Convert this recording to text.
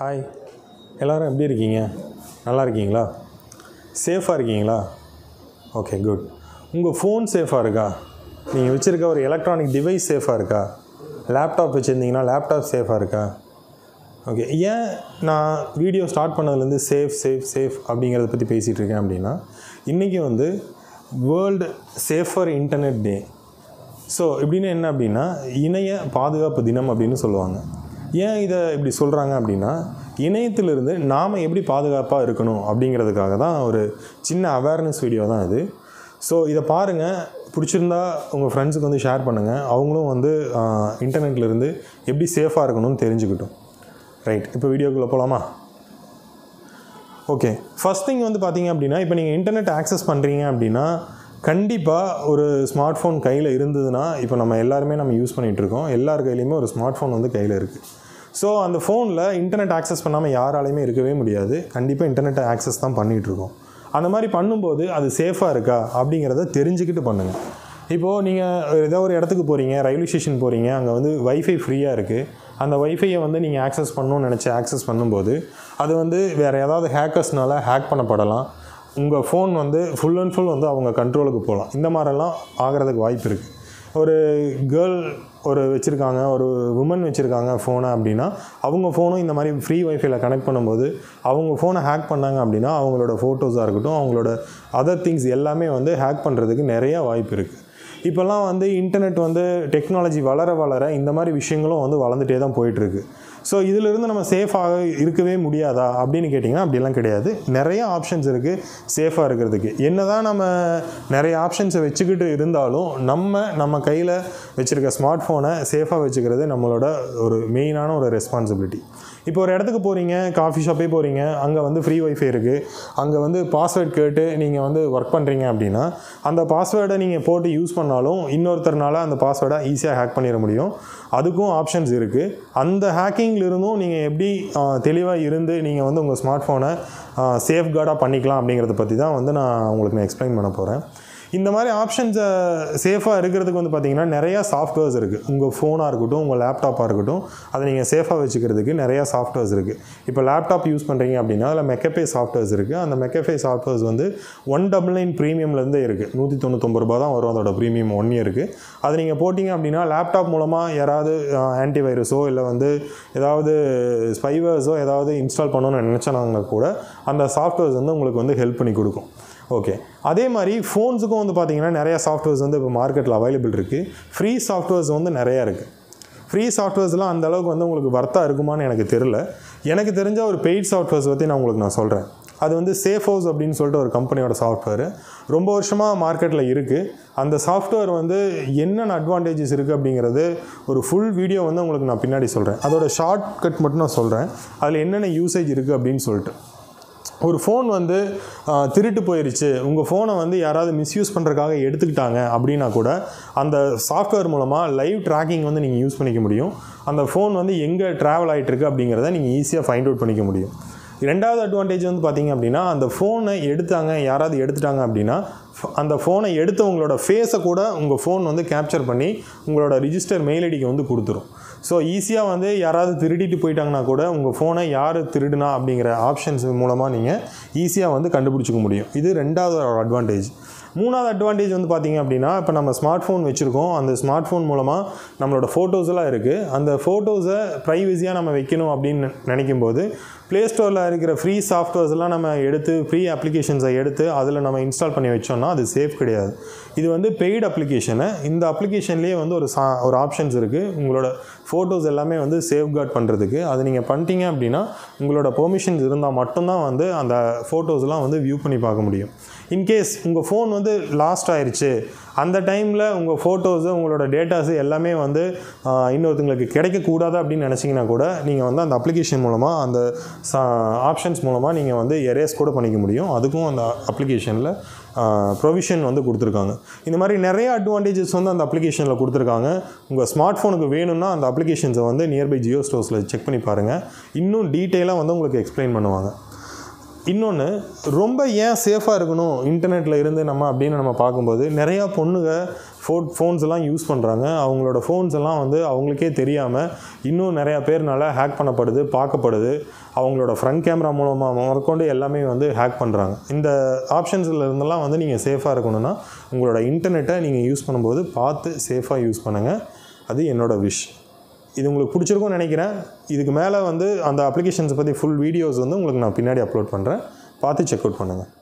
hi எல்லோரும் எப்படி இருக்கீங்க நல்லா இருக்கீங்களா சேஃபாக இருக்கீங்களா ஓகே குட் உங்கள் ஃபோன் சேஃபாக இருக்கா நீங்கள் வச்சுருக்க ஒரு எலக்ட்ரானிக் டிவைஸ் சேஃபாக இருக்கா லேப்டாப் வச்சுருந்தீங்கன்னா லேப்டாப் சேஃபாக இருக்கா ஓகே ஏன் நான் வீடியோ ஸ்டார்ட் பண்ணதுலேருந்து சேஃப் சேஃப் சேஃப் அப்படிங்கிறத பற்றி பேசிகிட்டு இருக்கேன் அப்படின்னா இன்றைக்கி வந்து world safer internet day so இப்படின்னு என்ன அப்படின்னா இணைய பாதுகாப்பு தினம் அப்படின்னு சொல்லுவாங்க ஏன் இதை இப்படி சொல்கிறாங்க அப்படின்னா இணையத்திலிருந்து நாம் எப்படி பாதுகாப்பாக இருக்கணும் அப்படிங்கிறதுக்காக தான் ஒரு சின்ன அவேர்னஸ் வீடியோ தான் இது ஸோ இதை பாருங்கள் பிடிச்சிருந்தா உங்கள் ஃப்ரெண்ட்ஸுக்கு வந்து ஷேர் பண்ணுங்கள் அவங்களும் வந்து இன்டர்நெட்ல இருந்து எப்படி சேஃபாக இருக்கணும்னு தெரிஞ்சுக்கிட்டும் ரைட் இப்போ வீடியோக்குள்ளே போகலாமா ஓகே ஃபஸ்ட் திங் வந்து பார்த்தீங்க அப்படின்னா இப்போ நீங்கள் இன்டர்நெட் ஆக்சஸ் பண்ணுறீங்க அப்படின்னா கண்டிப்பாக ஒரு ஸ்மார்ட் ஃபோன் கையில் இருந்ததுன்னா இப்போ நம்ம எல்லாருமே நம்ம யூஸ் பண்ணிகிட்டு இருக்கோம் எல்லார் கையிலையுமே ஒரு ஸ்மார்ட் ஃபோன் வந்து கையில் இருக்குது ஸோ அந்த ஃபோனில் இன்டர்நெட் ஆக்சஸ் பண்ணாமல் யாராலையுமே இருக்கவே முடியாது கண்டிப்பாக இன்டர்நெட் ஆக்சஸ் தான் பண்ணிகிட்டு இருக்கோம் அந்த மாதிரி பண்ணும்போது அது சேஃபாக இருக்கா அப்படிங்கிறத தெரிஞ்சுக்கிட்டு பண்ணுங்கள் இப்போது நீங்கள் ஏதோ ஒரு இடத்துக்கு போகிறீங்க ரயில்வே ஸ்டேஷன் போகிறீங்க அங்கே வந்து வைஃபை ஃப்ரீயாக இருக்குது அந்த வைஃபையை வந்து நீங்கள் ஆக்சஸ் பண்ணணும்னு நினச்சி ஆக்சஸ் பண்ணும்போது அது வந்து வேறு ஏதாவது ஹேக்கர்ஸ்னால ஹேக் பண்ணப்படலாம் உங்கள் ஃபோன் வந்து ஃபுல் அண்ட் ஃபுல் வந்து அவங்க கண்ட்ரோலுக்கு போகலாம் இந்த மாதிரிலாம் ஆகிறதுக்கு வாய்ப்பு இருக்குது ஒரு கேர்ள் ஒரு வச்சுருக்காங்க ஒரு உமன் வச்சுருக்காங்க ஃபோனை அப்படின்னா அவங்க ஃபோனும் இந்த மாதிரி ஃப்ரீ வைஃபைல கனெக்ட் பண்ணும்போது அவங்க ஃபோனை ஹேக் பண்ணாங்க அப்படின்னா அவங்களோட ஃபோட்டோஸாக இருக்கட்டும் அவங்களோட அதர் திங்ஸ் எல்லாமே வந்து ஹேக் பண்ணுறதுக்கு நிறையா வாய்ப்பு இருக்குது இப்போல்லாம் வந்து இன்டர்நெட் வந்து டெக்னாலஜி வளர வளர இந்த மாதிரி விஷயங்களும் வந்து வளர்ந்துட்டே தான் போயிட்டுருக்கு ஸோ இதிலிருந்து நம்ம சேஃபாக இருக்கவே முடியாதா அப்படின்னு கேட்டிங்கன்னா அப்படிலாம் கிடையாது நிறைய ஆப்ஷன்ஸ் இருக்குது சேஃபாக இருக்கிறதுக்கு என்ன தான் நம்ம நிறைய ஆப்ஷன்ஸை வச்சுக்கிட்டு இருந்தாலும் நம்ம நம்ம கையில் வச்சுருக்க ஸ்மார்ட் ஃபோனை சேஃபாக வச்சுக்கிறது நம்மளோட ஒரு மெயினான ஒரு ரெஸ்பான்சிபிலிட்டி இப்போ ஒரு இடத்துக்கு போகிறீங்க காஃபி ஷாப்பே போகிறீங்க அங்கே வந்து ஃப்ரீ ஒய்ஃபை இருக்குது அங்கே வந்து பாஸ்வேர்ட் கேட்டு நீங்கள் வந்து ஒர்க் பண்ணுறீங்க அப்படின்னா அந்த பாஸ்வேர்டை நீங்கள் போட்டு யூஸ் பண்ணாலும் இன்னொருத்தர்னால அந்த பாஸ்வேர்டை ஈஸியாக ஹேக் பண்ணிட முடியும் அதுக்கும் ஆப்ஷன்ஸ் இருக்குது அந்த ஹேக்கிங்கில் இருந்தும் நீங்கள் எப்படி தெளிவாக இருந்து நீங்கள் வந்து உங்கள் ஸ்மார்ட் ஃபோனை சேஃப் கார்டாக பண்ணிக்கலாம் அப்படிங்கிறத பற்றி தான் வந்து நான் உங்களுக்கு நான் எக்ஸ்பிளைன் பண்ண போகிறேன் இந்த மாதிரி ஆப்ஷன்ஸை சேஃபாக இருக்கிறதுக்கு வந்து பார்த்திங்கன்னா நிறையா சாஃப்ட்வேர்ஸ் இருக்குது உங்கள் ஃபோனாக இருக்கட்டும் உங்கள் லேப்டாப்பாக இருக்கட்டும் அதை நீங்கள் சேஃபாக வச்சுக்கிறதுக்கு நிறையா சாஃப்ட்வேர்ஸ் இருக்குது இப்போ லேப்டாப் யூஸ் பண்ணுறீங்க அப்படின்னா அதில் மெக்கபே சாஃப்ட்வேர்ஸ் இருக்குது அந்த மெக்கபே சாஃப்ட்வேர்ஸ் வந்து ஒன் டபுள் நைன் ப்ரீமியம்லேருந்தே இருக்குது நூற்றி தொண்ணூத்தொம்பது ரூபா தான் வரும் அதோட ப்ரீமியம் ஒன் இயருக்கு அதை நீங்கள் போட்டிங்க அப்படின்னா லேப்டாப் மூலமாக யாராவது ஆன்டி வைரஸோ இல்லை வந்து ஏதாவது ஸ்பைவர்ஸோ ஏதாவது இன்ஸ்டால் பண்ணணும்னு நினச்சாங்க கூட அந்த சாஃப்ட்வேர்ஸ் வந்து உங்களுக்கு வந்து ஹெல்ப் பண்ணி கொடுக்கும் ஓகே அதே மாதிரி ஃபோன்ஸுக்கும் வந்து பார்த்திங்கன்னா நிறையா சாஃப்ட்வேர்ஸ் வந்து இப்போ மார்க்கெட்டில் அவைலபிள் இருக்குது ஃப்ரீ சாஃப்ட்வேர்ஸ் வந்து நிறையா இருக்குது ஃப்ரீ சாஃப்ட்வேர்ஸ்லாம் அந்த அளவுக்கு வந்து உங்களுக்கு வர்த்தாக இருக்குமான்னு எனக்கு தெரில எனக்கு தெரிஞ்ச ஒரு பெய்ட் சாஃப்ட்வேர்ஸ் பற்றி நான் உங்களுக்கு நான் சொல்கிறேன் அது வந்து சேஃப் ஹவுஸ் அப்படின்னு சொல்லிட்டு ஒரு கம்பெனியோட சாஃப்ட்வேர் ரொம்ப வருஷமாக மார்க்கெட்டில் இருக்குது அந்த சாஃப்ட்வேர் வந்து என்னென்ன அட்வான்டேஜஸ் இருக்குது அப்படிங்கிறது ஒரு ஃபுல் வீடியோ வந்து உங்களுக்கு நான் பின்னாடி சொல்கிறேன் அதோட ஷார்ட் கட் மட்டும் நான் சொல்கிறேன் அதில் என்னென்ன யூசேஜ் இருக்குது அப்படின்னு சொல்லிட்டு ஒரு ஃபோன் வந்து திருட்டு போயிருச்சு உங்கள் ஃபோனை வந்து யாராவது மிஸ்யூஸ் பண்ணுறதுக்காக எடுத்துக்கிட்டாங்க அப்படின்னா கூட அந்த சாஃப்ட்வேர் மூலமாக லைவ் ட்ராக்கிங் வந்து நீங்கள் யூஸ் பண்ணிக்க முடியும் அந்த ஃபோன் வந்து எங்கே ட்ராவல் ஆகிட்டுருக்கு அப்படிங்கிறத நீங்கள் ஈஸியாக ஃபைண்ட் அவுட் பண்ணிக்க முடியும் ரெண்டாவது அட்வான்டேஜ் வந்து பார்த்திங்க அப்படின்னா அந்த ஃபோனை எடுத்தாங்க யாராவது எடுத்துட்டாங்க அப்படின்னா அந்த ஃபோனை எடுத்தவங்களோட ஃபேஸை கூட உங்கள் ஃபோன் வந்து கேப்சர் பண்ணி உங்களோட ரிஜிஸ்டர் மெயில் ஐடிக்கு வந்து கொடுத்துரும் ஸோ ஈஸியாக வந்து யாராவது திருடிட்டு போயிட்டாங்கன்னா கூட உங்கள் ஃபோனை யார் திருடுனா அப்படிங்கிற ஆப்ஷன்ஸ் மூலமாக நீங்கள் ஈஸியாக வந்து கண்டுபிடிச்சிக்க முடியும் இது ரெண்டாவது அட்வான்டேஜ் மூணாவது அட்வான்டேஜ் வந்து பார்த்திங்க அப்படின்னா இப்போ நம்ம ஸ்மார்ட் ஃபோன் வச்சுருக்கோம் அந்த ஸ்மார்ட் ஃபோன் மூலமாக நம்மளோட ஃபோட்டோஸ் எல்லாம் இருக்குது அந்த ஃபோட்டோஸை ப்ரைவசியாக நம்ம வைக்கணும் அப்படின்னு நினைக்கும் போது ப்ளே ஸ்டோரில் இருக்கிற ஃப்ரீ சாஃப்ட்வேர்ஸ்லாம் நம்ம எடுத்து ஃப்ரீ அப்ளிகேஷன்ஸை எடுத்து அதில் நம்ம இன்ஸ்டால் பண்ணி வச்சோம்னா அது சேஃப் கிடையாது இது வந்து பெய்டு அப்ளிகேஷனு இந்த அப்ளிகேஷன்லேயே வந்து ஒரு சா ஒரு ஆப்ஷன்ஸ் இருக்குது உங்களோட ஃபோட்டோஸ் எல்லாமே வந்து சேஃப்கார்ட் பண்ணுறதுக்கு அது நீங்கள் பண்ணிட்டீங்க அப்படின்னா உங்களோட பெர்மிஷன்ஸ் இருந்தால் மட்டும்தான் வந்து அந்த ஃபோட்டோஸ்லாம் வந்து வியூ பண்ணி பார்க்க முடியும் இன்கேஸ் உங்கள் ஃபோன் வந்து லாஸ்ட் ஆயிடுச்சு அந்த டைமில் உங்கள் ஃபோட்டோஸு உங்களோட டேட்டாஸு எல்லாமே வந்து இன்னொருத்தங்களுக்கு கிடைக்கக்கூடாது அப்படின்னு நினச்சிங்கன்னா கூட நீங்கள் வந்து அந்த அப்ளிகேஷன் மூலமாக அந்த ஆப்ஷன்ஸ் மூலமாக நீங்கள் வந்து எரேஸ் கூட பண்ணிக்க முடியும் அதுக்கும் அந்த அப்ளிகேஷனில் ப்ரொவிஷன் வந்து கொடுத்துருக்காங்க இந்த மாதிரி நிறைய அட்வான்டேஜஸ் வந்து அந்த அப்ளிகேஷனில் கொடுத்துருக்காங்க உங்கள் ஸ்மார்ட் ஃபோனுக்கு வேணும்னா அந்த அப்ளிகேஷன்ஸை வந்து நியர்பை ஜியோ ஸ்டோர்ஸில் செக் பண்ணி பாருங்கள் இன்னும் டீட்டெயிலாக வந்து உங்களுக்கு எக்ஸ்பிளைன் பண்ணுவாங்க இன்னொன்று ரொம்ப ஏன் சேஃபாக இருக்கணும் இன்டர்நெட்டில் இருந்து நம்ம அப்படின்னு நம்ம பார்க்கும்போது நிறையா பொண்ணுங்க ஃபோ ஃபோன்ஸ் எல்லாம் யூஸ் பண்ணுறாங்க அவங்களோட ஃபோன்ஸ் எல்லாம் வந்து அவங்களுக்கே தெரியாமல் இன்னும் நிறையா பேர்னால ஹேக் பண்ணப்படுது பார்க்கப்படுது அவங்களோட ஃப்ரண்ட் கேமரா மூலமாக முதற்கொண்டு எல்லாமே வந்து ஹேக் பண்ணுறாங்க இந்த ஆப்ஷன்ஸில் இருந்தெல்லாம் வந்து நீங்கள் சேஃபாக இருக்கணும்னா உங்களோட இன்டர்நெட்டை நீங்கள் யூஸ் பண்ணும்போது பார்த்து சேஃபாக யூஸ் பண்ணுங்கள் அது என்னோட விஷ் இது உங்களுக்கு பிடிச்சிருக்கும்னு நினைக்கிறேன் இதுக்கு மேலே வந்து அந்த அப்ளிகேஷன்ஸை பற்றி ஃபுல் வீடியோஸ் வந்து உங்களுக்கு நான் பின்னாடி அப்லோட் பண்ணுறேன் பார்த்து செக் அவுட் பண்ணுங்கள்